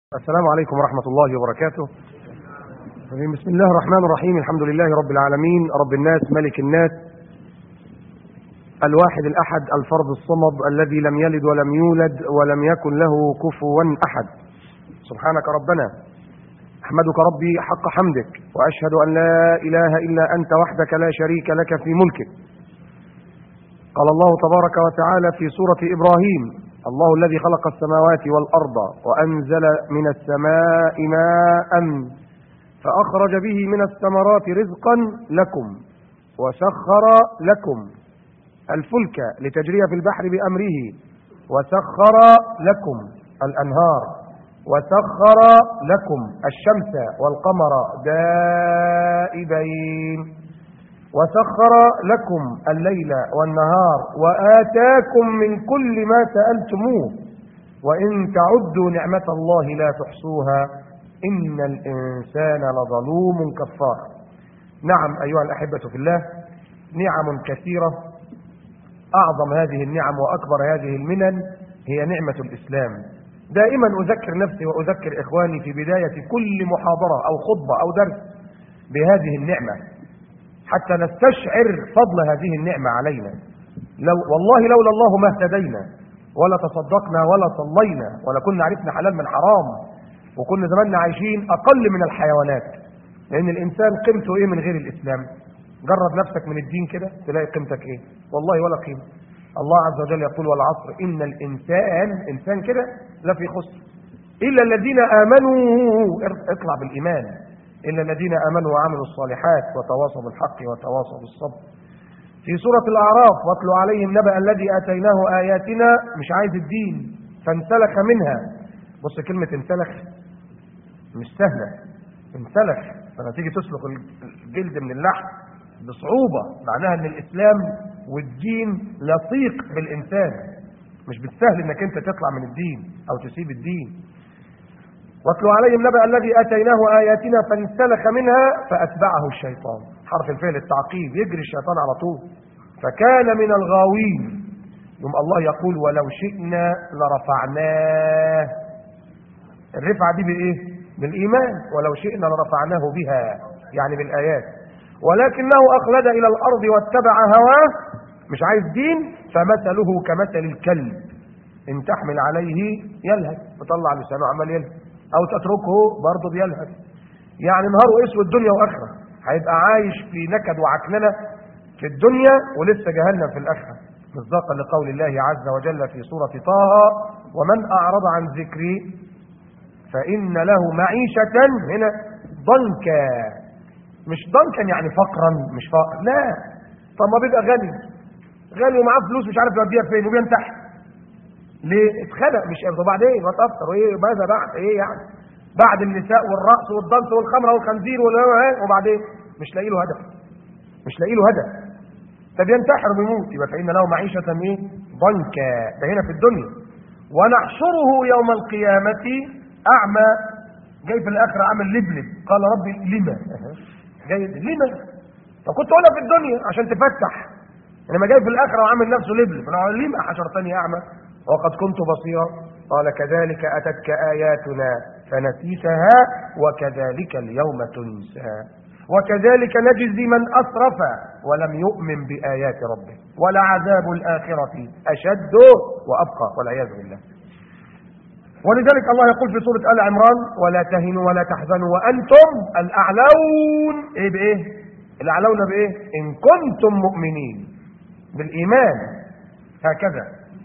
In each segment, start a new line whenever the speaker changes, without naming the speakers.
السلام عليكم ورحمة الله وبركاته بسم الله الرحمن الرحيم الحمد لله رب العالمين رب الناس ملك الناس الواحد الأحد الفرد الصمد الذي لم يلد ولم يولد ولم يكن له كفوا أحد سبحانك ربنا أحمدك ربي حق حمدك وأشهد أن لا إله إلا أنت وحدك لا شريك لك في ملكك قال الله تبارك وتعالى في سورة إبراهيم الله الذي خلق السماوات والأرض وأنزل من السماء ماء فأخرج به من الثمرات رزقا لكم وسخر لكم الفلك لتجري في البحر بأمره وسخر لكم الأنهار وسخر لكم الشمس والقمر دائبين وسخر لكم الليل والنهار وآتاكم من كل ما سألتموه وإن تعدوا نعمة الله لا تحصوها إن الإنسان لظلوم كفار نعم أيها الأحبة في الله نعم كثيرة أعظم هذه النعم وأكبر هذه المنن هي نعمة الإسلام دائما أذكر نفسي وأذكر إخواني في بداية كل محاضرة أو خطبة أو درس بهذه النعمة حتى نستشعر فضل هذه النعمة علينا لو والله لولا الله ما اهتدينا ولا تصدقنا ولا صلينا ولا كنا عرفنا حلال من حرام وكنا زماننا عايشين أقل من الحيوانات لأن الإنسان قيمته إيه من غير الإسلام جرب نفسك من الدين كده تلاقي قيمتك إيه والله ولا قيمة الله عز وجل يقول والعصر إن الإنسان إنسان كده لا في خسر إلا الذين آمنوا اطلع بالإيمان إلا الذين آمنوا وعملوا الصالحات وتواصوا بالحق وتواصوا بالصبر في سورة الأعراف واتلوا عليهم نبأ الذي آتيناه آياتنا مش عايز الدين فانسلخ منها بص كلمة انسلخ مش سهلة انسلخ فلما تيجي تسلخ الجلد من اللحم بصعوبة معناها ان الإسلام والدين لصيق بالإنسان مش بالسهل انك انت تطلع من الدين او تسيب الدين واتلوا عليهم نبأ الذي آتيناه آياتنا فانسلخ منها فأتبعه الشيطان حرف الفعل التعقيب يجري الشيطان على طول فكان من الغاوين يوم الله يقول ولو شئنا لرفعناه الرفعة دي بإيه بالإيمان ولو شئنا لرفعناه بها يعني بالآيات ولكنه أخلد إلى الأرض واتبع هواه مش عايز دين فمثله كمثل الكلب إن تحمل عليه يلهث بطلع لسانه عمال يلهث او تتركه برضه بيلهث يعني نهاره اسود دنيا واخره هيبقى عايش في نكد وعكننه في الدنيا ولسه جهنم في الاخره مصداقا لقول الله عز وجل في سوره طه ومن اعرض عن ذكري فان له معيشه هنا ضنكا مش ضنكا يعني فقرا مش فقر لا طب ما بيبقى غني غني ومعاه فلوس مش عارف يوديها فين وبينتحر ليه اتخلق مش وبعدين وتأثر وايه ماذا بعد ايه يعني بعد النساء والرقص والضنس والخمره والخنزير وبعدين مش لاقي له هدف مش لاقي له هدف طب ينتحر ويموت يبقى فإن له معيشة ايه ضنكا ده هنا في الدنيا ونحشره يوم القيامة أعمى جاي في الآخرة عامل لبلب قال ربي لما جاي لما طب كنت أقولها في الدنيا عشان تفتح انما جاي في الآخرة وعامل نفسه لبلب لما حشرتني أعمى وقد كنت بصيرا قال كذلك أتتك آياتنا فنسيتها وكذلك اليوم تنسى وكذلك نجزي من أسرف ولم يؤمن بآيات ربه ولعذاب الآخرة أشد وأبقى والعياذ بالله ولذلك الله يقول في سورة آل عمران ولا تهنوا ولا تحزنوا وأنتم الأعلون إيه بإيه الأعلون بإيه إن كنتم مؤمنين بالإيمان هكذا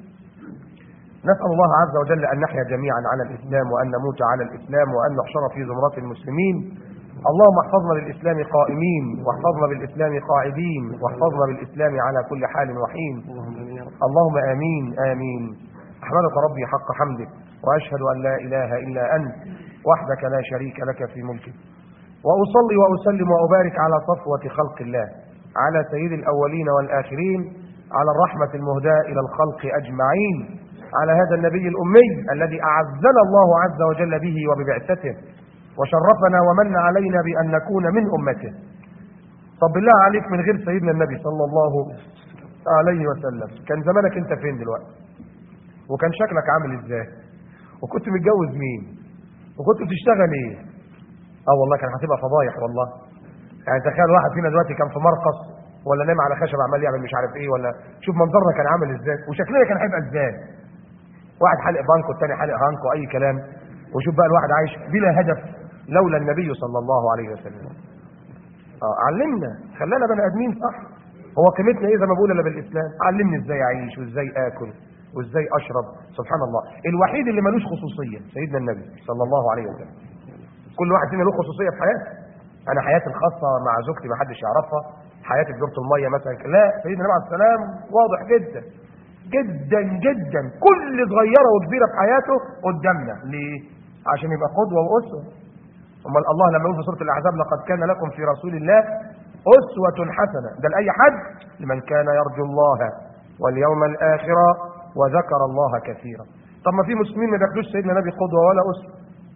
نسأل الله عز وجل أن نحيا جميعا على الإسلام وأن نموت على الإسلام وأن نحشر في زمرات المسلمين اللهم احفظنا للإسلام قائمين واحفظنا بالإسلام قاعدين واحفظنا بالإسلام على كل حال وحين اللهم آمين آمين أحمدك ربي حق حمدك وأشهد أن لا إله إلا أنت وحدك لا شريك لك في ملكك وأصلي وأسلم وأبارك على صفوة خلق الله على سيد الأولين والآخرين على الرحمة المهداة إلى الخلق أجمعين على هذا النبي الأمي الذي أعزنا الله عز وجل به وببعثته وشرفنا ومن علينا بأن نكون من أمته طب بالله عليك من غير سيدنا النبي صلى الله عليه وسلم كان زمانك انت فين دلوقتي وكان شكلك عامل ازاي وكنت متجوز مين وكنت بتشتغل ايه اه والله كان هتبقى فضايح والله يعني تخيل واحد فينا دلوقتي كان في مرقص ولا نام على خشب عمال يعمل مش عارف ايه ولا شوف منظرنا كان عامل ازاي وشكلنا كان هيبقى ازاي واحد حالق بانكو والتاني حالق هانكو اي كلام وشوف بقى الواحد عايش بلا هدف لولا النبي صلى الله عليه وسلم اه علمنا خلانا بني ادمين صح هو قيمتنا ايه زي ما بقول الا بالاسلام علمني ازاي اعيش وازاي اكل وازاي اشرب سبحان الله الوحيد اللي ملوش خصوصيه سيدنا النبي صلى الله عليه وسلم كل واحد فينا له خصوصيه في حياته انا حياتي الخاصه مع زوجتي ما حدش يعرفها حياتي في دورة الميه مثلا لا سيدنا النبي عليه السلام واضح جدا جدا جدا كل صغيره وكبيره في حياته قدامنا ليه عشان يبقى قدوه واسوه امال الله لما يقول في سوره الاحزاب لقد كان لكم في رسول الله اسوه حسنه ده لاي حد لمن كان يرجو الله واليوم الاخر وذكر الله كثيرا طب ما في مسلمين ما بياخدوش سيدنا النبي قدوه ولا اسوه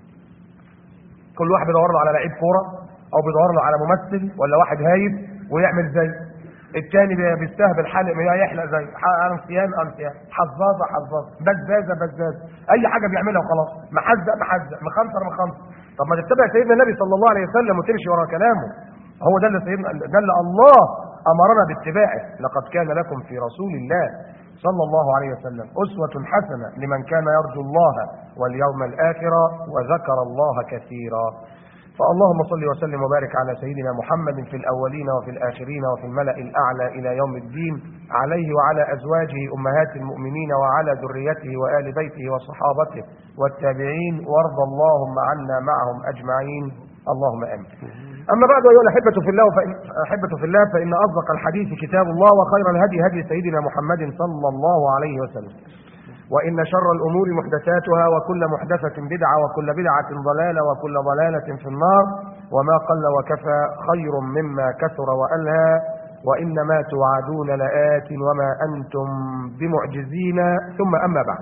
كل واحد بيدور له على لعيب كوره او بيدور له على ممثل ولا واحد هايب ويعمل زي الثاني بيستهبل حلق يحلق زي انسيان انسيان حظاظه حظاظه بزازه بزازه اي حاجه بيعملها وخلاص محزق محزق مخنصر مخنصر طب ما تتبع سيدنا النبي صلى الله عليه وسلم وتمشي ورا كلامه هو ده اللي سيدنا ده اللي الله امرنا باتباعه لقد كان لكم في رسول الله صلى الله عليه وسلم اسوه حسنه لمن كان يرجو الله واليوم الاخر وذكر الله كثيرا فاللهم صل وسلم وبارك على سيدنا محمد في الأولين وفي الآخرين وفي الملأ الأعلى إلى يوم الدين عليه وعلى أزواجه أمهات المؤمنين وعلى ذريته وآل بيته وصحابته والتابعين وارض اللهم عنا معهم أجمعين اللهم آمين أما بعد أيها الأحبة في الله فإن أحبة في الله فإن أصدق الحديث كتاب الله وخير الهدي هدي سيدنا محمد صلى الله عليه وسلم وإن شر الأمور محدثاتها وكل محدثة بدعة وكل بدعة ضلالة وكل ضلالة في النار وما قل وكفى خير مما كثر وألهى وإنما توعدون لآت وما أنتم بمعجزين ثم أما بعد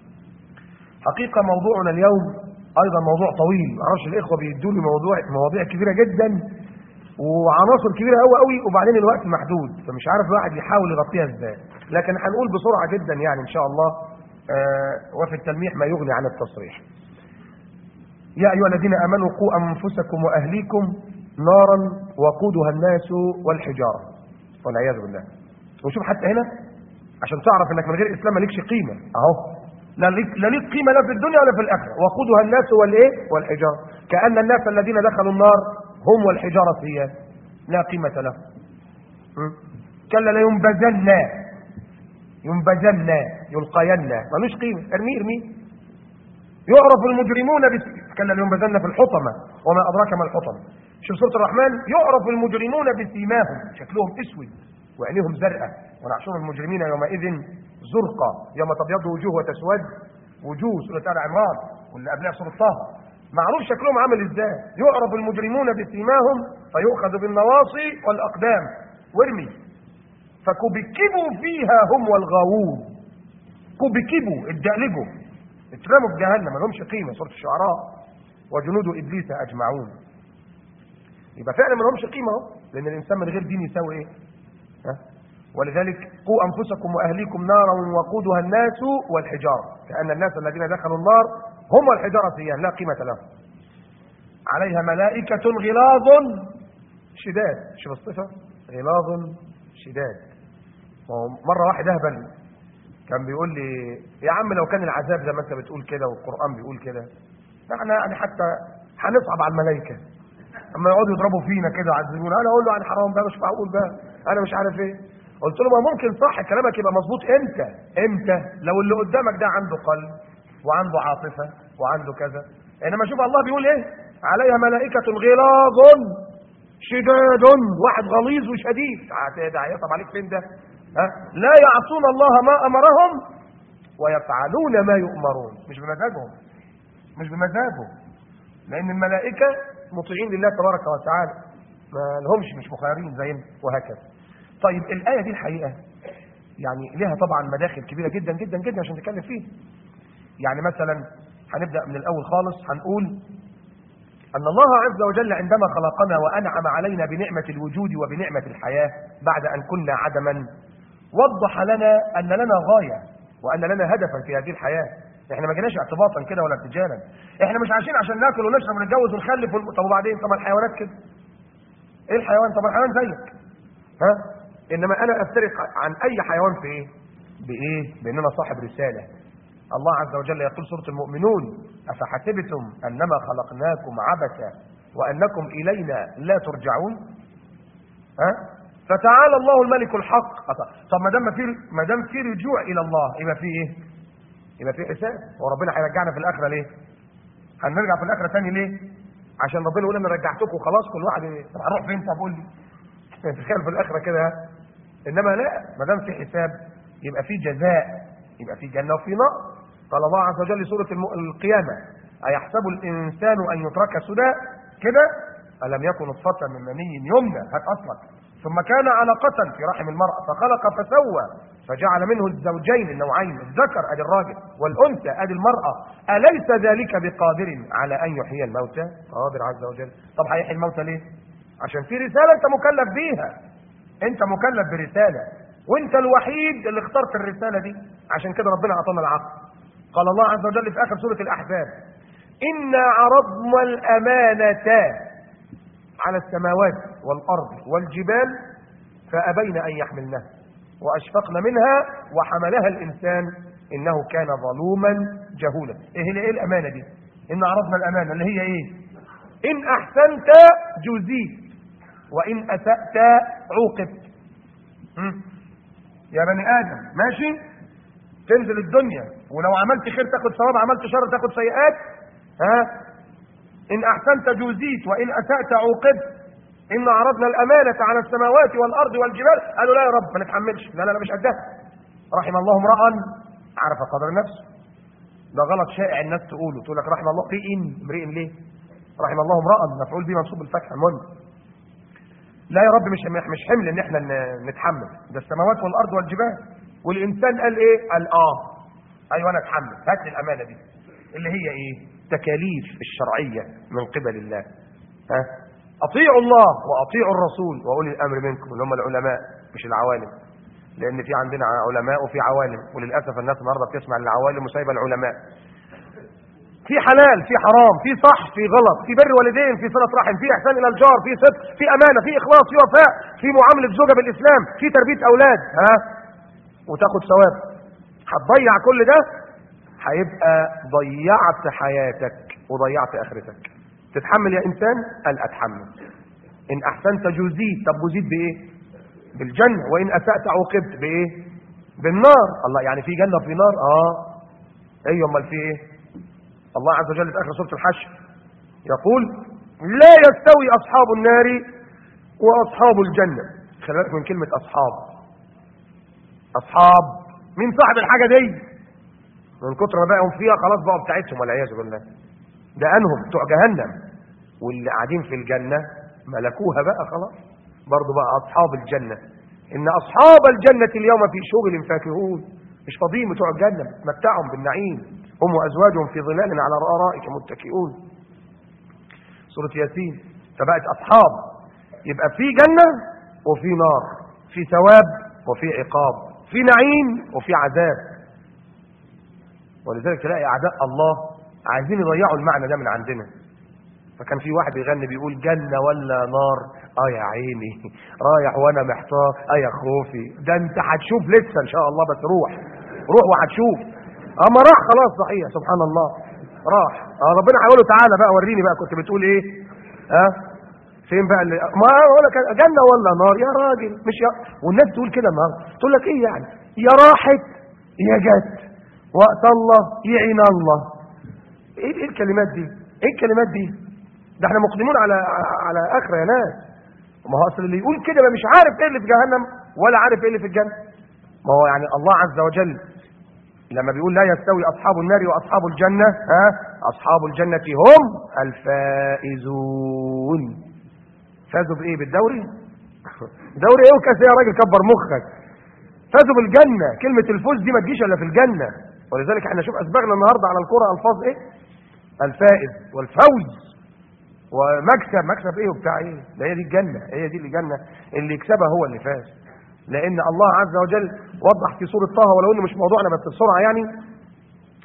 حقيقة موضوعنا اليوم أيضا موضوع طويل معرفش الإخوة بيدوني موضوع مواضيع كبيرة جدا وعناصر كبيرة قوي قوي وبعدين الوقت محدود فمش عارف الواحد يحاول يغطيها ازاي لكن هنقول بسرعة جدا يعني إن شاء الله آه وفي التلميح ما يغني عن التصريح يا أيها الذين آمنوا قوا أنفسكم وأهليكم نارا وقودها الناس والحجارة والعياذ بالله وشوف حتى هنا عشان تعرف انك من غير اسلام مالكش قيمة اهو لا ليك لا ليك قيمة لا في الدنيا ولا في الآخرة وقودها الناس والايه والحجارة كأن الناس الذين دخلوا النار هم والحجارة هي لا قيمة لهم كلا لينبذن ينبذن يلقين ملوش قيمة ارميه ارميه يعرف المجرمون بس... كلا لينبذن في الحطمة وما أدراك ما الحطمة شوف سورة الرحمن يعرف المجرمون بسيماهم شكلهم اسود وعينيهم زرقاء ونحشر المجرمين يومئذ زرقا يوم تبيض وجوه وتسود وجوه سورة آل عمران واللي قبلها سورة طه معروف شكلهم عامل ازاي يعرف المجرمون بسيماهم فيؤخذ بالنواصي والأقدام وارمي فكبكبوا فيها هم والغاوون كبكبوا اتدقلجوا اترموا في جهنم ما لهمش قيمه سوره الشعراء وجنود ابليس اجمعون يبقى فعلا ما لهمش قيمه اهو لان الانسان من غير دين يساوي ايه ها ولذلك قوا انفسكم واهليكم نارا وقودها الناس والحجاره كان الناس الذين دخلوا النار هم والحجاره فيها لا قيمه لهم عليها ملائكه غلاظ شداد شوف الصفه غلاظ شداد مرة واحد اهبل كان بيقول لي يا عم لو كان العذاب زي ما انت بتقول كده والقرآن بيقول كده احنا يعني حتى هنصعب على الملائكة اما يقعدوا يضربوا فينا كده يعذبونا انا اقول له عن حرام بقى مش معقول بقى انا مش عارف ايه قلت له ما ممكن صح كلامك يبقى مظبوط امتى امتى لو اللي قدامك ده عنده قلب وعنده عاطفة وعنده كذا انما شوف الله بيقول ايه عليها ملائكة غلاظ شداد واحد غليظ وشديد ده هيطب عليك فين ده ها؟ لا يعصون الله ما امرهم ويفعلون ما يؤمرون مش بمزاجهم مش بمزاجهم لان الملائكه مطيعين لله تبارك وتعالى ما لهمش مش مخيرين زينا وهكذا طيب الايه دي الحقيقه يعني لها طبعا مداخل كبيره جدا جدا جدا عشان نتكلم فيها يعني مثلا هنبدا من الاول خالص هنقول أن الله عز وجل عندما خلقنا وأنعم علينا بنعمة الوجود وبنعمة الحياة بعد أن كنا عدما وضح لنا أن لنا غاية وأن لنا هدفا في هذه الحياة احنا ما جيناش اعتباطا كده ولا ارتجالا احنا مش عايشين عشان ناكل ونشرب ونتجوز ونخلف ون... طب وبعدين طب الحيوانات كده ايه الحيوان طب الحيوان زيك ها انما انا افترق عن اي حيوان في ايه بايه بان انا صاحب رساله الله عز وجل يقول سوره المؤمنون افحسبتم انما خلقناكم عبثا وانكم الينا لا ترجعون ها فتعالى الله الملك الحق طب ما دام في ما دام في رجوع الى الله يبقى في ايه يبقى في حساب وربنا هيرجعنا في الاخره ليه هنرجع في الاخره تاني ليه عشان ربنا يقول انا رجعتكم خلاص كل واحد طب هنروح فين طب قول لي تخيل في الاخره كده انما لا ما دام في حساب يبقى في جزاء يبقى في جنه وفي نار قال الله عز وجل سوره القيامه ايحسب الانسان ان يترك سدى كده الم يكن نطفه من مني يمنى هات اصلك ثم كان علقة في رحم المرأة فخلق فسوى فجعل منه الزوجين النوعين الذكر ادي الراجل والانثى ادي المرأة اليس ذلك بقادر على ان يحيي الموتى قادر عز وجل طب هيحيي الموتى ليه عشان في رسالة انت مكلف بيها انت مكلف برسالة وانت الوحيد اللي اخترت الرسالة دي عشان كده ربنا اعطانا العقل قال الله عز وجل في اخر سورة الاحزاب انا عرضنا الامانة على السماوات والارض والجبال فابين ان يحملنها واشفقن منها وحملها الانسان انه كان ظلوما جهولا ايه هي ايه الامانه دي ان عرضنا الامانه اللي هي ايه ان احسنت جزيت وان اسات عوقبت يا بني ادم ماشي تنزل الدنيا ولو عملت خير تاخد ثواب عملت شر تاخد سيئات ها ان احسنت جزيت وان اسات عوقبت ان عرضنا الامانه على السماوات والارض والجبال قالوا لا يا رب ما نتحملش لا لا لا مش قدها رحم الله امرا عرف قدر نفسه ده غلط شائع الناس تقوله تقول لك رحم الله امرئ امرئ ليه رحم الله امرا مفعول به منصوب بالفتح المهم لا يا رب مش مش حمل ان احنا نتحمل ده السماوات والارض والجبال والانسان قال ايه قال اه ايوه انا اتحمل هات لي الامانه دي اللي هي ايه التكاليف الشرعيه من قبل الله ها اطيعوا الله واطيعوا الرسول واولي الامر منكم اللي هم العلماء مش العوالم لان في عندنا علماء وفي عوالم وللاسف الناس النهارده بتسمع للعوالم وسايبه العلماء في حلال في حرام في صح في غلط في بر والدين في صله رحم في احسان الى الجار في صدق في امانه في اخلاص في وفاء في معامله زوجه بالاسلام في تربيه اولاد ها وتاخد ثواب هتضيع كل ده هيبقى ضيعت حياتك وضيعت اخرتك تتحمل يا انسان قال اتحمل ان احسنت جزيت طب جزيت بايه بالجنه وان اسات عوقبت بايه بالنار الله يعني في جنه وفي نار اه ايوه امال في ايه الله عز وجل في اخر سوره الحشر يقول لا يستوي اصحاب النار واصحاب الجنه خلي بالك من كلمه اصحاب اصحاب مين صاحب الحاجه دي من كتر ما بقوا فيها خلاص بقوا بتاعتهم والعياذ بالله ده انهم بتوع جهنم واللي قاعدين في الجنه ملكوها بقى خلاص برضه بقى اصحاب الجنه ان اصحاب الجنه اليوم في شغل فاكهون مش فاضيين بتوع الجنه متعهم بالنعيم هم وازواجهم في ظلال على الارائك متكئون سوره ياسين فبقت اصحاب يبقى في جنه وفي نار في ثواب وفي عقاب في نعيم وفي عذاب ولذلك تلاقي اعداء الله عايزين يضيعوا المعنى ده من عندنا فكان في واحد بيغني بيقول جنه ولا نار اه يا عيني رايح وانا محتار اه يا خوفي ده انت هتشوف لسه ان شاء الله بس روح روح وهتشوف اما راح خلاص صحيح سبحان الله راح اه ربنا هيقول له تعالى بقى وريني بقى كنت بتقول ايه ها أه؟ فين بقى اللي ما اقول لك جنه ولا نار يا راجل مش يا والناس تقول كده النهارده تقول لك ايه يعني يا راحت يا جت وقت الله يعين الله ايه ايه الكلمات دي ايه الكلمات دي ده احنا مقدمون على على اخره يا ناس ما هو اصل اللي يقول كده ما مش عارف ايه اللي في جهنم ولا عارف ايه اللي في الجنه ما هو يعني الله عز وجل لما بيقول لا يستوي اصحاب النار واصحاب الجنه ها اصحاب الجنه هم الفائزون فازوا بايه بالدوري دوري ايه وكاس يا راجل كبر مخك فازوا بالجنه كلمه الفوز دي ما تجيش الا في الجنه ولذلك احنا شوف اسبغنا النهارده على الكره الفاظ ايه الفائز والفوز ومكسب مكسب ايه وبتاع ايه ده هي دي الجنه هي دي الجنه اللي يكسبها هو اللي فاز لان الله عز وجل وضح في سوره طه ولو انه مش موضوعنا بس بسرعه يعني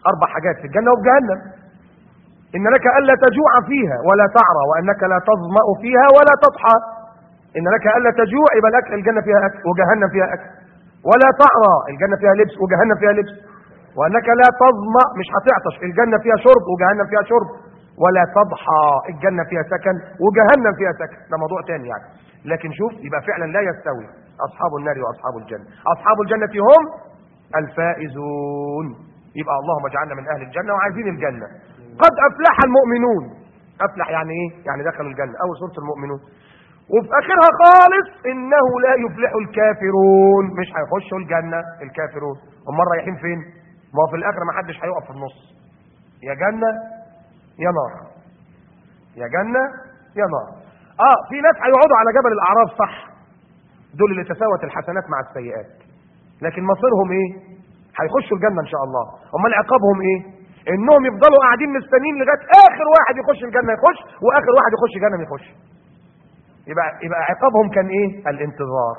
اربع حاجات في الجنه وفي جهنم ان لك الا تجوع فيها ولا تعرى وانك لا تظما فيها ولا تضحى ان لك الا تجوع يبقى الاكل الجنه فيها اكل وجهنم فيها اكل ولا تعرى الجنه فيها لبس وجهنم فيها لبس وانك لا تظما مش هتعطش الجنه فيها شرب وجهنم فيها شرب ولا تضحى الجنه فيها سكن وجهنم فيها سكن ده موضوع تاني يعني لكن شوف يبقى فعلا لا يستوي اصحاب النار واصحاب الجنه اصحاب الجنه هم الفائزون يبقى اللهم اجعلنا من اهل الجنه وعايزين الجنه قد افلح المؤمنون افلح يعني ايه يعني دخلوا الجنه اول سوره المؤمنون وفي اخرها خالص انه لا يفلح الكافرون مش هيخشوا الجنه الكافرون هم رايحين فين ما هو في الاخر ما حدش هيقف في النص يا جنه يا نار يا جنه يا نار اه في ناس هيقعدوا على جبل الاعراف صح دول اللي تساوت الحسنات مع السيئات لكن مصيرهم ايه هيخشوا الجنه ان شاء الله امال عقابهم ايه انهم يفضلوا قاعدين مستنيين لغايه اخر واحد يخش الجنه يخش واخر واحد يخش جهنم يخش يبقى يبقى عقابهم كان ايه الانتظار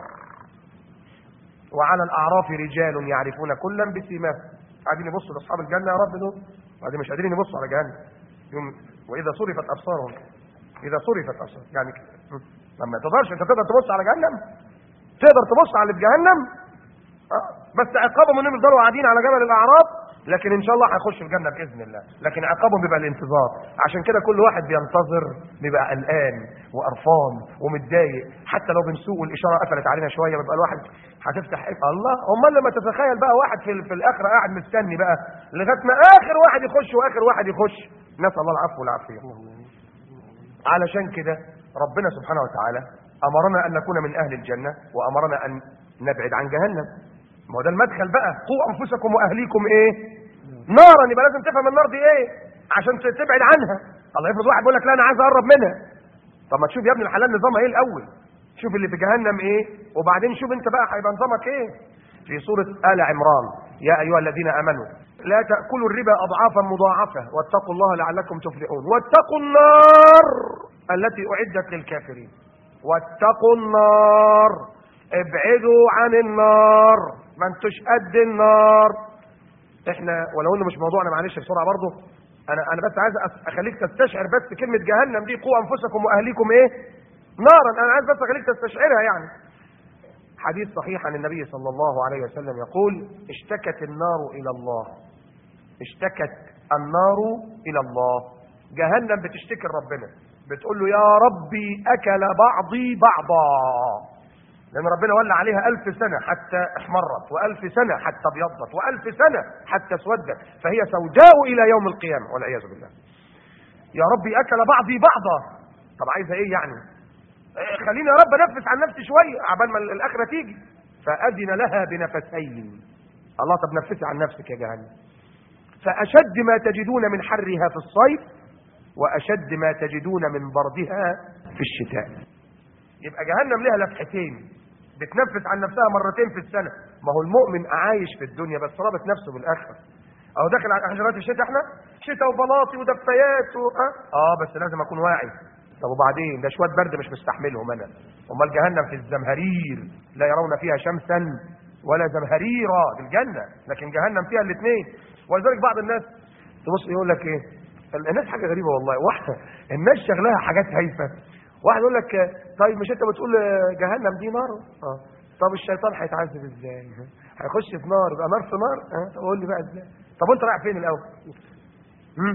وعلى الاعراف رجال يعرفون كلا بسيماهم قاعدين يبصوا لاصحاب الجنه يا رب دول وبعدين مش قادرين يبصوا على جهنم يوم واذا صرفت ابصارهم اذا صرفت ابصار يعني كده. لما تقدرش انت تقدر تبص على جهنم تقدر تبص على اللي في جهنم آه. بس عقابهم انهم يفضلوا قاعدين على جبل الاعراف لكن ان شاء الله هيخش الجنه باذن الله لكن عقابهم بيبقى الانتظار عشان كده كل واحد بينتظر بيبقى قلقان وقرفان ومتضايق حتى لو بنسوق والاشاره قفلت علينا شويه بيبقى الواحد هتفتح إيه؟ الله امال لما تتخيل بقى واحد في في الاخره قاعد مستني بقى لغايه ما اخر واحد يخش واخر واحد يخش نسال الله العفو والعافيه علشان كده ربنا سبحانه وتعالى امرنا ان نكون من اهل الجنه وامرنا ان نبعد عن جهنم ما هو ده المدخل بقى قوا انفسكم واهليكم ايه نارا يبقى لازم تفهم النار دي ايه عشان تبعد عنها الله يفرض واحد بيقول لك لا انا عايز اقرب منها طب ما تشوف يا ابن الحلال نظامها ايه الاول شوف اللي في جهنم ايه وبعدين شوف انت بقى هيبقى نظامك ايه في سوره ال عمران يا ايها الذين امنوا لا تاكلوا الربا اضعافا مضاعفه واتقوا الله لعلكم تفلحون واتقوا النار التي اعدت للكافرين واتقوا النار ابعدوا عن النار ما انتوش قد النار احنا ولو انه مش موضوعنا معلش بسرعه برضه انا انا بس عايز أس- اخليك تستشعر بس كلمه جهنم دي قوا انفسكم واهليكم ايه نارا انا عايز بس اخليك تستشعرها يعني حديث صحيح عن النبي صلى الله عليه وسلم يقول اشتكت النار الى الله اشتكت النار الى الله جهنم بتشتكي لربنا بتقول له يا ربي اكل بعضي بعضا لأن ربنا ولى عليها ألف سنة حتى احمرت وألف سنة حتى ابيضت وألف سنة حتى اسودت فهي سوداء إلى يوم القيامة والعياذ بالله يا ربي أكل بعضي بعضا طب عايزة إيه يعني إيه خليني يا رب أنفس عن نفسي شوية عبال ما الآخرة تيجي فأذن لها بنفسين الله طب نفسي عن نفسك يا جهنم فأشد ما تجدون من حرها في الصيف وأشد ما تجدون من بردها في الشتاء يبقى جهنم لها لفحتين بتنفس عن نفسها مرتين في السنة ما هو المؤمن عايش في الدنيا بس رابط نفسه بالآخرة أو داخل على حجرات الشتاء احنا شتاء وبلاطي ودفايات و... اه اه بس لازم اكون واعي طب وبعدين ده شويه برد مش مستحملهم انا امال جهنم في الزمهرير لا يرون فيها شمسا ولا زمهريرا في الجنه لكن جهنم فيها الاثنين ولذلك بعض الناس تبص يقول لك ايه الناس حاجه غريبه والله واحده الناس شغلها حاجات هايفه واحد يقول لك طيب مش انت بتقول جهنم دي نار اه طب الشيطان هيتعذب ازاي هيخش في نار يبقى نار في نار اه طب قول لي بقى ازاي طب وانت رايح فين الاول هم؟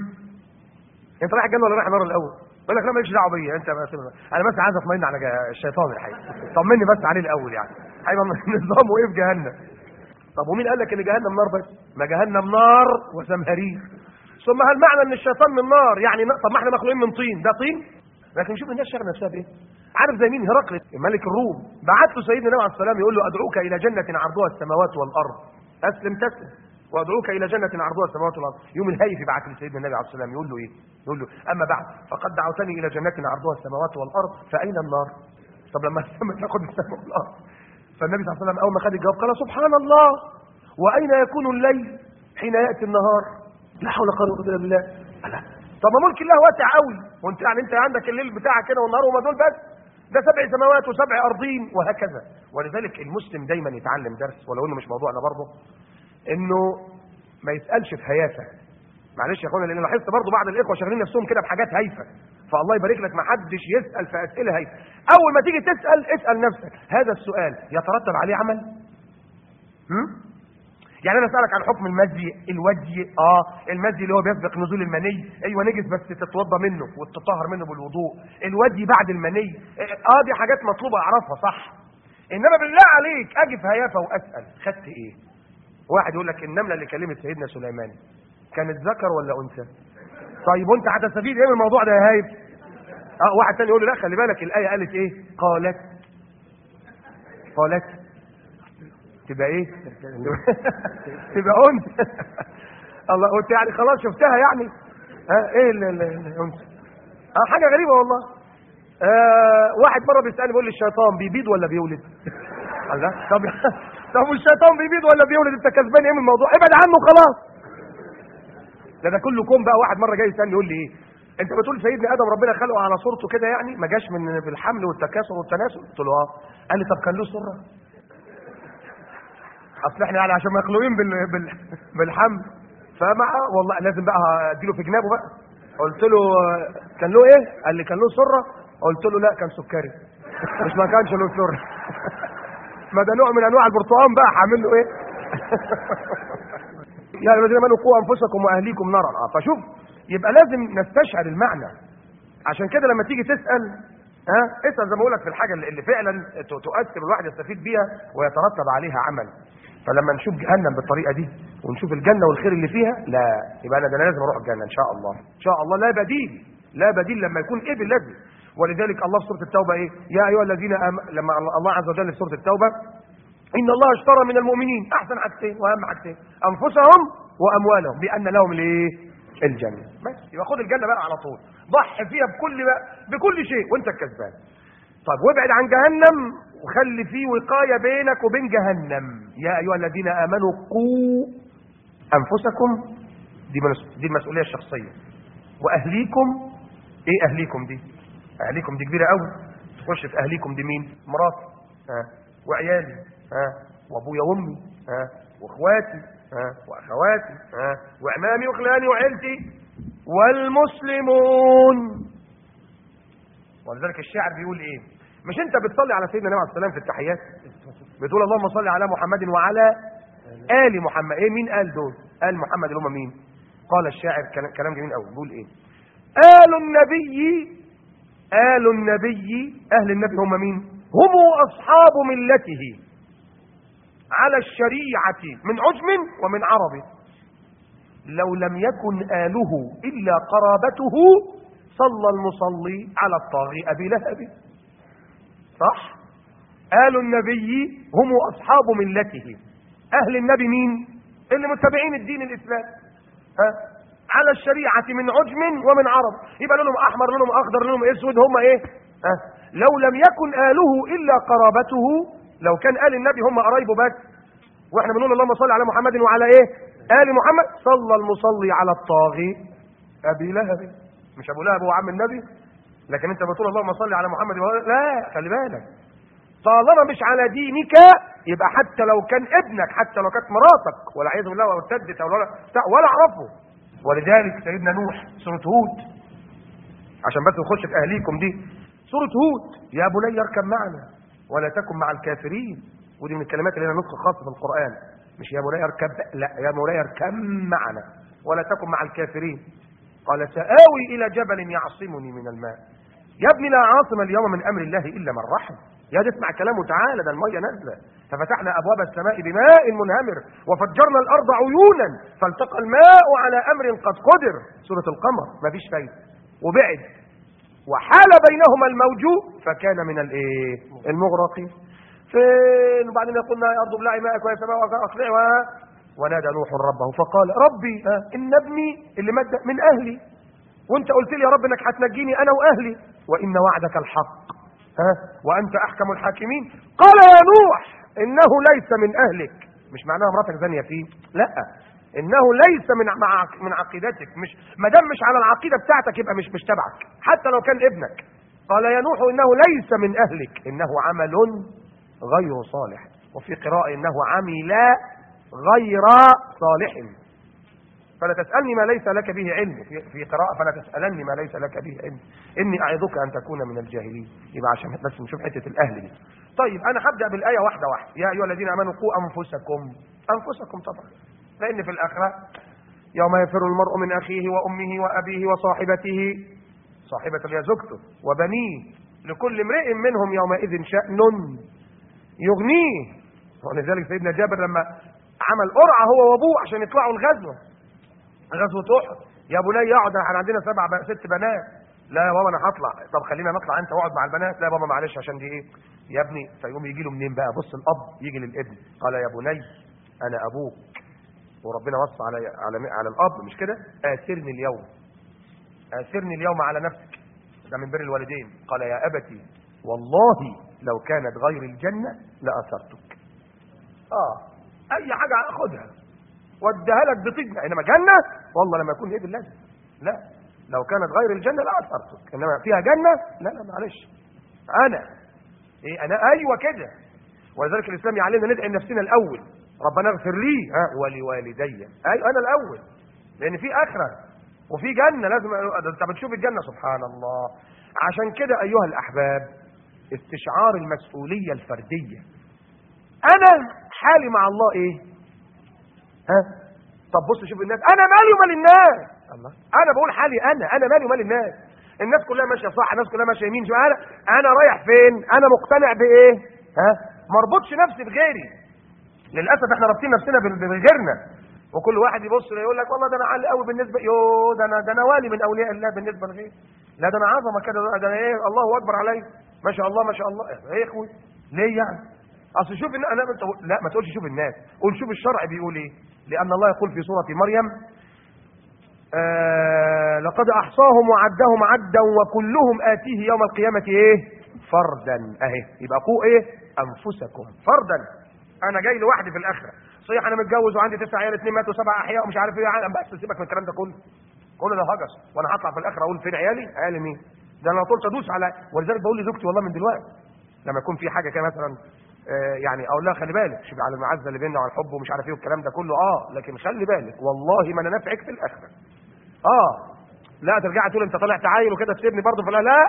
انت رايح الجنه ولا رايح النار الاول يقول لك لا مالكش دعوه بيا انت بس انا بس عايز اطمئن على جا- الشيطان الحقيقه طمني بس عليه الاول يعني هيبقى نظامه ايه في جهنم طب ومين قال لك ان جهنم نار بس ما جهنم نار وزمهرير ثم هل معنى ان الشيطان من نار يعني ن- طب ما احنا مخلوقين من طين ده طين لكن شوف الناس شغله نفسها بايه عارف زي مين هرقل ملك الروم بعت له سيدنا النبي عليه السلام يقول له ادعوك الى جنه عرضها السماوات والارض اسلم تسلم وادعوك الى جنه عرضها السماوات والارض يوم الهيف بعت لسيدنا النبي عليه السلام يقول له ايه يقول له اما بعد فقد دعوتني الى جنه عرضها السماوات والارض فاين النار طب لما السماء تاخد السماء والارض فالنبي صلى الله عليه وسلم اول ما خد الجواب قال سبحان الله واين يكون الليل حين ياتي النهار لا حول ولا قوه الا بالله لا. طب ما ملك الله واسع قوي وانت يعني انت عندك الليل بتاعك كده والنهار هما دول بس ده سبع سماوات وسبع ارضين وهكذا ولذلك المسلم دايما يتعلم درس ولو انه مش موضوعنا برضه انه ما يسالش في هيافه معلش يا اخوانا لان لاحظت برضو بعض الاخوه شاغلين نفسهم كده بحاجات هايفه فالله يبارك لك ما حدش يسال في اسئله هايفه اول ما تيجي تسال اسال نفسك هذا السؤال يترتب عليه عمل هم؟ يعني انا اسالك عن حكم المزي الوجي اه المزي اللي هو بيسبق نزول المني ايوه نجس بس تتوضى منه وتطهر منه بالوضوء الوجي بعد المني اه دي حاجات مطلوبه اعرفها صح انما بالله عليك اجي في هيافه واسال خدت ايه واحد يقول لك النمله اللي كلمت سيدنا سليمان كانت ذكر ولا انثى طيب وانت هتستفيد ايه من الموضوع ده يا هايب اه واحد تاني يقول له لا خلي بالك الايه قالت ايه قالت قالت تبقى ايه تبقى انثى الله قلت يعني خلاص شفتها يعني ها ايه ال- ال- الانثى اه حاجه غريبه والله آه واحد مره بيسالني بيقول لي الشيطان بيبيض ولا بيولد الله طب طب والشيطان بيبيض ولا بيولد انت كسبان ايه من الموضوع ابعد عنه خلاص ده ده كله كوم بقى واحد مره جاي يسالني يقول لي ايه انت بتقول سيدنا ادم ربنا خلقه على صورته كده يعني ما جاش من بالحمل والتكاثر والتناسل قلت له اه قال لي طب كان له سره اصل احنا يعني عشان مخلوقين بال... بال... بالحمل فمع والله لازم بقى اديله في جنابه بقى قلت له آه، كان له ايه قال لي كان له سره قلت له لا كان سكري مش ما كانش له سره ما ده نوع من انواع البرتقال بقى هعمل له ايه يا الذين امنوا قوا انفسكم واهليكم نارا آه، فشوف يبقى لازم نستشعر المعنى عشان كده لما تيجي تسال ها اسال زي ما بقول لك في الحاجه اللي اللي فعلا ت- تؤثر الواحد يستفيد بيها ويترتب عليها عمل فلما نشوف جهنم بالطريقه دي ونشوف الجنه والخير اللي فيها لا يبقى انا ده انا لازم اروح الجنه ان شاء الله ان شاء الله لا بديل لا بديل لما يكون ايه بالذي ولذلك الله في سوره التوبه ايه يا ايها الذين آم... لما الله عز وجل في سوره التوبه ان الله اشترى من المؤمنين احسن حاجتين واهم حاجتين انفسهم واموالهم بان لهم الايه الجنه بس يبقى خد الجنه بقى على طول ضحي فيها بكل بقى بكل شيء وانت الكسبان طيب وابعد عن جهنم وخلي فيه وقايه بينك وبين جهنم يا ايها الذين امنوا قوا انفسكم دي مس- دي المسؤوليه الشخصيه واهليكم ايه اهليكم دي اهليكم دي كبيره قوي تخش في اهليكم دي مين مراتي ها وعيالي ها وابويا وامي ها واخواتي ها واخواتي ها وعمامي وخلاني وعيلتي والمسلمون ولذلك الشاعر بيقول ايه مش انت بتصلي على سيدنا النبي عليه السلام في التحيات بتقول اللهم صل على محمد وعلى ال محمد ايه مين قال دول قال محمد اللي هم مين قال الشاعر كلام- كلام جميل قوي بيقول ايه آل النبي آل النبي أهل النبي هم مين هم أصحاب ملته على الشريعة من عجم ومن عرب لو لم يكن آله إلا قرابته صلى المصلي على الطاغي أبي لهب صح آل النبي هم أصحاب ملته أهل النبي مين اللي متبعين الدين الإسلام ها على الشريعة من عجم ومن عرب يبقى لونهم أحمر لونهم أخضر لونهم أسود هم إيه ها لو لم يكن آله إلا قرابته لو كان آل النبي هم قرايبه بس واحنا بنقول اللهم صل على محمد وعلى ايه آل محمد صلى المصلي على الطاغي أبي لهب مش أبو لهب هو عم النبي لكن انت بتقول اللهم صل على محمد وعلى لا خلي بالك طالما مش على دينك يبقى حتى لو كان ابنك حتى لو كانت مراتك ولا عياذ بالله ولا ارتدت او ولا ولا اعرفه ولذلك سيدنا نوح سورة هود عشان بس نخش في اهليكم دي سورة هود يا بني اركب معنا ولا تكن مع الكافرين ودي من الكلمات اللي لها نطق خاص في القرآن مش يا بني اركب لا يا بني اركب معنا ولا تكن مع الكافرين قال سآوي إلى جبل يعصمني من الماء يا ابني لا عاصم اليوم من أمر الله إلا من رحم يا دي اسمع كلامه تعالى ده المية نازلة ففتحنا أبواب السماء بماء منهمر وفجرنا الأرض عيونا فالتقى الماء على أمر قد قدر سورة القمر مفيش فايدة وبعد وحال بينهما الموج فكان من الايه المغرقين فين وبعدين قلنا يا ارض ابلعي ماءك ويا سماء اقلعي و- ونادى نوح ربه فقال ربي آه، ان ابني اللي مات ده من اهلي وانت قلت لي يا رب انك هتنجيني انا واهلي وان وعدك الحق ها وانت احكم الحاكمين قال يا نوح انه ليس من اهلك مش معناها مراتك زانيه فيه لا انه ليس من مع من عقيدتك مش ما دام مش على العقيده بتاعتك يبقى مش مش تبعك حتى لو كان ابنك قال يا نوح انه ليس من اهلك انه عمل غير صالح وفي قراءه انه عمل غير صالح فلا تسألني ما ليس لك به علم في, في قراءة فلا تسألني ما ليس لك به علم إني أعظك أن تكون من الجاهلين يبقى عشان بس نشوف حتة الأهل دي طيب أنا هبدأ بالآية واحدة واحدة يا أيها الذين آمنوا قوا أنفسكم أنفسكم طبعا لأن في الآخرة يوم يفر المرء من أخيه وأمه وأبيه وصاحبته صاحبة اللي هي زوجته وبنيه لكل امرئ منهم يومئذ شأن يغنيه ولذلك سيدنا جابر لما عمل قرعة هو وابوه عشان يطلعوا الغزوة غزوة أحد يا بني اقعد احنا عندنا سبع ب... ست بنات لا يا بابا انا هطلع طب خلينا نطلع انت واقعد مع البنات لا يا بابا معلش عشان دي ايه يا ابني فيقوم يجي له منين بقى بص الاب يجي للابن قال يا بني انا ابوك وربنا وصى على على على الاب مش كده اثرني اليوم اثرني اليوم على نفسك ده من بر الوالدين قال يا ابتي والله لو كانت غير الجنه لاثرتك اه اي حاجه اخدها واديها لك بطيبنا انما جنه والله لما يكون هي بالله لا لو كانت غير الجنه لاثرتك انما فيها جنه لا لا معلش انا ايه انا ايوه كده ولذلك الاسلام يعلمنا ندعي لنفسنا الاول ربنا اغفر لي ها ولوالدي ايوه انا الاول لان في اخره وفي جنه لازم انت بتشوف الجنه سبحان الله عشان كده ايها الاحباب استشعار المسؤوليه الفرديه انا حالي مع الله ايه ها طب بص شوف الناس انا مالي ومال الناس الله انا بقول حالي انا انا مالي ومال الناس الناس كلها ماشيه صح الناس كلها ماشيه يمين شو انا انا رايح فين انا مقتنع بايه ها ما اربطش نفسي بغيري للاسف احنا رابطين نفسنا بغيرنا وكل واحد يبص يقول لك والله ده انا عالي قوي بالنسبه يو ده انا ده انا والي من اولياء الله بالنسبه لغيري لا ده انا عظمه كده ده انا ايه الله اكبر علي ما شاء الله ما شاء الله ايه يا اخوي ليه يعني اصل شوف انا لا ما تقولش شوف الناس قول شوف الشرع بيقول ايه لان الله يقول في سوره مريم آه لقد احصاهم وعدهم عدا وكلهم اتيه يوم القيامه ايه فردا اهي يبقى قوا ايه انفسكم فردا انا جاي لوحدي في الاخره صحيح انا متجوز وعندي تسع عيال اثنين ماتوا سبع احياء ومش عارف ايه يعني بس سيبك من الكلام ده كله كل ده هجس وانا هطلع في الاخره اقول فين عيالي عيالي مين ده انا طولت ادوس على ولذلك بقول لزوجتي والله من دلوقتي لما يكون في حاجه كده مثلا آه يعني اقول لها خلي بالك شوف على المعزه اللي بيننا وعلى الحب ومش عارف ايه والكلام ده كله اه لكن خلي بالك والله ما انا نافعك في الاخره اه لا ترجعي تقول انت طالع تعاين وكده تسيبني برضه فلا لا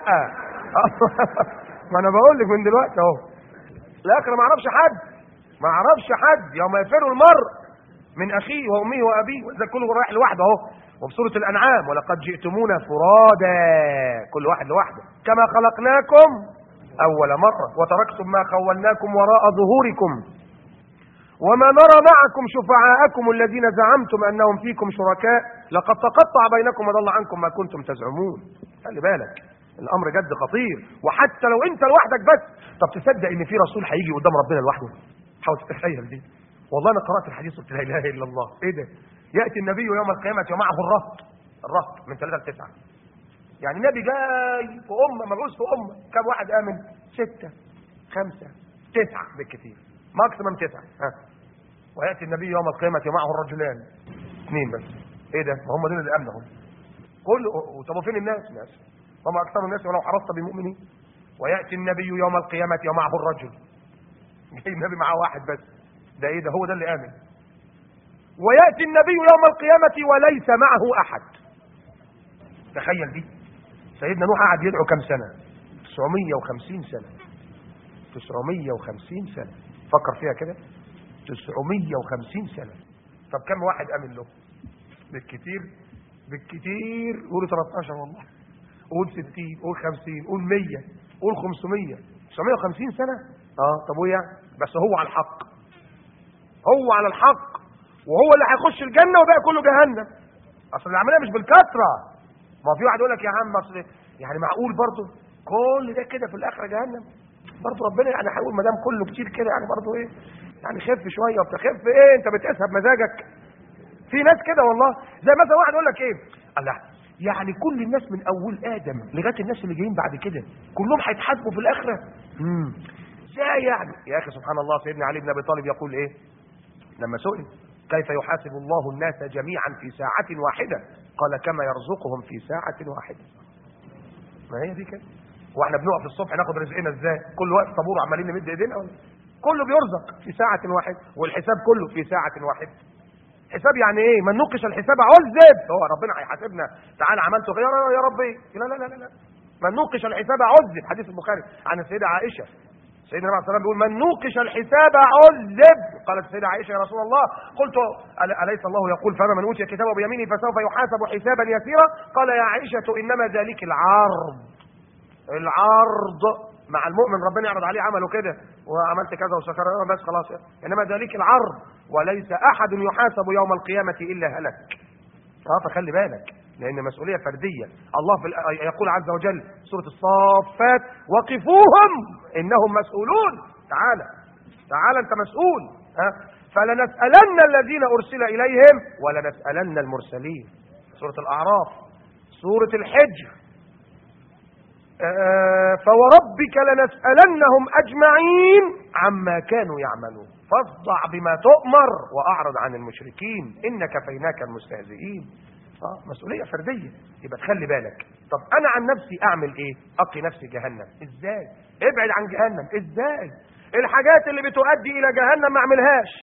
ما انا بقول لك من دلوقتي اهو الاخره ما اعرفش حد ما اعرفش حد يوم يفر المرء من اخيه وامه وابيه وإذا كله رايح لوحده اهو وفي سوره الانعام ولقد جئتمونا فرادا كل واحد لوحده كما خلقناكم اول مره وتركتم ما خولناكم وراء ظهوركم وما نرى معكم شفعاءكم الذين زعمتم انهم فيكم شركاء لقد تقطع بينكم وضل عنكم ما كنتم تزعمون خلي بالك الامر جد خطير وحتى لو انت لوحدك بس طب تصدق ان في رسول هيجي قدام ربنا لوحده حاول تتخيل دي والله انا قرات الحديث قلت لا اله الا الله ايه ده ياتي النبي يوم القيامه ومعه الرهط الرهط من ثلاثه لتسعه يعني النبي جاي في امه مبعوث في امه كم واحد امن سته خمسه تسعه بالكثير ماكسيمم تسعه ها وياتي النبي يوم القيامه ومعه الرجلان اثنين بس ايه ده ما هم دول اللي امنهم كل طب فين الناس ناس وما اكثر الناس ولو حرصت بمؤمنين وياتي النبي يوم القيامه ومعه الرجل جاي النبي معاه واحد بس ده ايه ده هو ده اللي امن وياتي النبي يوم القيامه وليس معه احد تخيل دي سيدنا نوح قعد يدعو كم سنه 950 سنه 950 سنه فكر فيها كده 950 سنه طب كم واحد امن له بالكتير بالكتير قولوا 13 والله قول 60 قول 50 قول 100 قول 500 950 سنه اه طب وايه يعني بس هو على الحق هو على الحق وهو اللي هيخش الجنه وباقي كله جهنم اصل العمليه مش بالكثره ما في واحد يقول لك يا عم اصل يعني معقول برضه كل ده كده في الاخره جهنم برضه ربنا يعني هيقول ما دام كله كتير كده يعني برضه ايه يعني خف شويه وبتخف ايه انت بتقيسها بمزاجك في ناس كده والله زي مثلا واحد يقول لك ايه الله يعني كل الناس من اول ادم لغايه الناس اللي جايين بعد كده كلهم هيتحاسبوا في الاخره امم ازاي يعني يا اخي سبحان الله سيدنا علي بن ابي طالب يقول ايه لما سئل كيف يحاسب الله الناس جميعا في ساعة واحدة قال كما يرزقهم في ساعة واحدة ما هي دي كده واحنا بنقف الصبح ناخد رزقنا ازاي كل وقت طابور عمالين نمد ايدينا ولا كله بيرزق في ساعة واحدة والحساب كله في ساعة واحدة حساب يعني ايه من نقش الحساب عذب هو ربنا هيحاسبنا تعالى عملت غير يا ربي لا لا لا لا, لا. من نوقش الحساب عذب حديث البخاري عن السيدة عائشة سيدنا النبي صلى الله عليه وسلم بيقول من نوقش الحساب عذب قالت السيدة عائشة يا رسول الله قلت أليس الله يقول فما من أوتي كتابه بيمينه فسوف يحاسب حسابا يسيرا قال يا عائشة إنما ذلك العرض العرض مع المؤمن ربنا يعرض عليه عمله كده وعملت كذا وسكر بس خلاص انما ذلك العرض وليس احد يحاسب يوم القيامه الا هلك اه فخلي بالك لان مسؤوليه فرديه الله في يقول عز وجل سوره الصافات وقفوهم انهم مسؤولون تعالى تعالى انت مسؤول ها فلنسالن الذين ارسل اليهم ولنسالن المرسلين سوره الاعراف سوره الحجر فوربك لنسألنهم أجمعين عما كانوا يعملون فاصدع بما تؤمر وأعرض عن المشركين إن كفيناك المستهزئين آه مسؤولية فردية يبقى تخلي بالك طب أنا عن نفسي أعمل إيه أقي نفسي جهنم إزاي ابعد عن جهنم إزاي الحاجات اللي بتؤدي إلى جهنم ما أعملهاش